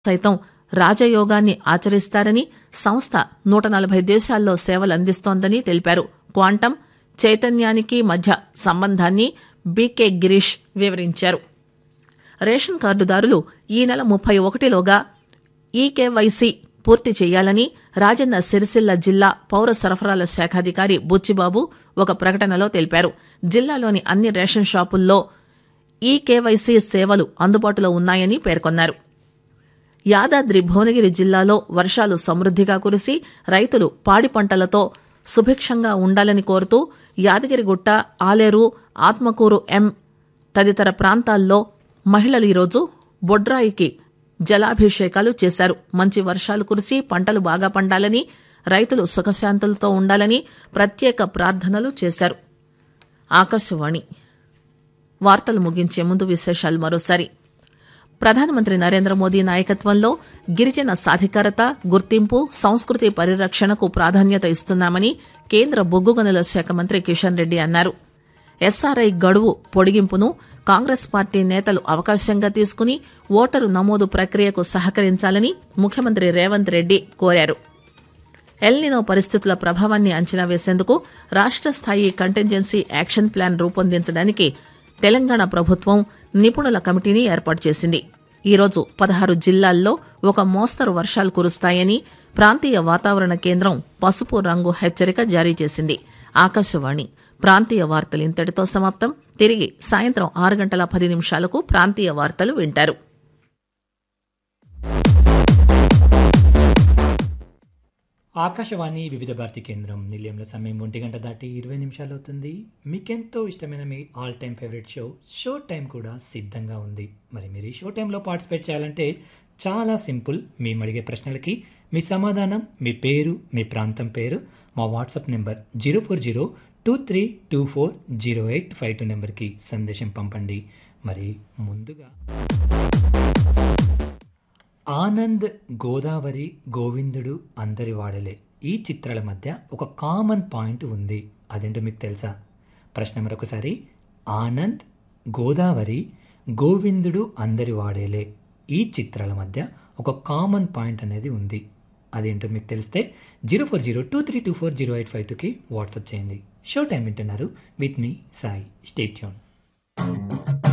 సైతం రాజయోగాన్ని ఆచరిస్తారని సంస్థ నూట నలభై దేశాల్లో సేవలందిస్తోందని తెలిపారు క్వాంటం చైతన్యానికి మధ్య సంబంధాన్ని బీకే గిరీష్ వివరించారు రేషన్ కార్డుదారులు ఈ నెల ముప్పై ఒకటిలోగా ఈకేవైసీ పూర్తి చేయాలని రాజన్న సిరిసిల్ల జిల్లా పౌర సరఫరాల శాఖాధికారి బుచ్చిబాబు ఒక ప్రకటనలో తెలిపారు జిల్లాలోని అన్ని రేషన్ షాపుల్లో ఈకేవైసీ సేవలు అందుబాటులో ఉన్నాయని పేర్కొన్నారు యాదాద్రి భువనగిరి జిల్లాలో వర్షాలు సమృద్దిగా కురిసి రైతులు పాడి పంటలతో సుభిక్షంగా ఉండాలని కోరుతూ యాదగిరిగుట్ట ఆలేరు ఆత్మకూరు ఎం తదితర ప్రాంతాల్లో మహిళలు ఈరోజు బొడ్రాయికి జలాభిషేకాలు చేశారు మంచి వర్షాలు కురిసి పంటలు బాగా పండాలని రైతులు సుఖశాంతులతో ఉండాలని ప్రత్యేక ప్రార్థనలు చేశారు ఆకాశవాణి వార్తలు ముగించే ముందు విశేషాలు మరోసారి ప్రధానమంత్రి నరేంద్ర మోదీ నాయకత్వంలో గిరిజన సాధికారత గుర్తింపు సంస్కృతి పరిరక్షణకు ప్రాధాన్యత ఇస్తున్నామని కేంద్ర బొగ్గు గనుల శాఖ మంత్రి కిషన్ రెడ్డి అన్నారు ఎస్ఆర్ఐ గడువు పొడిగింపును కాంగ్రెస్ పార్టీ నేతలు అవకాశంగా తీసుకుని ఓటరు నమోదు ప్రక్రియకు సహకరించాలని ముఖ్యమంత్రి రేవంత్ రెడ్డి కోరారు ఎల్నినో పరిస్థితుల ప్రభావాన్ని అంచనా వేసేందుకు రాష్ట్ర స్థాయి కంటింజెన్సీ యాక్షన్ ప్లాన్ రూపొందించడానికి తెలంగాణ ప్రభుత్వం నిపుణుల కమిటీని ఏర్పాటు చేసింది ఈరోజు పదహారు జిల్లాల్లో ఒక మోస్తరు వర్షాలు కురుస్తాయని ప్రాంతీయ వాతావరణ కేంద్రం పసుపు రంగు హెచ్చరిక జారీ చేసింది ఆకాశవాణి ప్రాంతీయ వార్తలు ఇంతటితో సమాప్తం తిరిగి సాయంత్రం ఆరు గంటల పది నిమిషాలకు ప్రాంతీయ వార్తలు వింటారు ఆకాశవాణి వివిధ భారతి కేంద్రం నిలయంలో సమయం ఒంటి గంట దాటి ఇరవై నిమిషాలు అవుతుంది మీకెంతో ఇష్టమైన మీ all time favourite show show time కూడా సిద్ధంగా ఉంది మరి మీరు ఈ షో టైంలో పార్టిసిపేట్ చేయాలంటే చాలా సింపుల్ మేము అడిగే ప్రశ్నలకి మీ సమాధానం మీ పేరు మీ ప్రాంతం పేరు మా WhatsApp number zero four zero two three two four zero eight five two నెంబర్కి సందేశం పంపండి మరి ముందుగా ఆనంద్ గోదావరి గోవిందుడు అందరి వాడలే ఈ చిత్రాల మధ్య ఒక కామన్ పాయింట్ ఉంది అదేంటో మీకు తెలుసా ప్రశ్న మరొకసారి ఆనంద్ గోదావరి గోవిందుడు అందరి వాడేలే ఈ చిత్రాల మధ్య ఒక కామన్ పాయింట్ అనేది ఉంది అదేంటో మీకు తెలిస్తే zero four zero two three two four zero eight five టూకి వాట్సాప్ చేయండి షో టైం వింటున్నారు విత్ మీ సాయి స్టేట్యూన్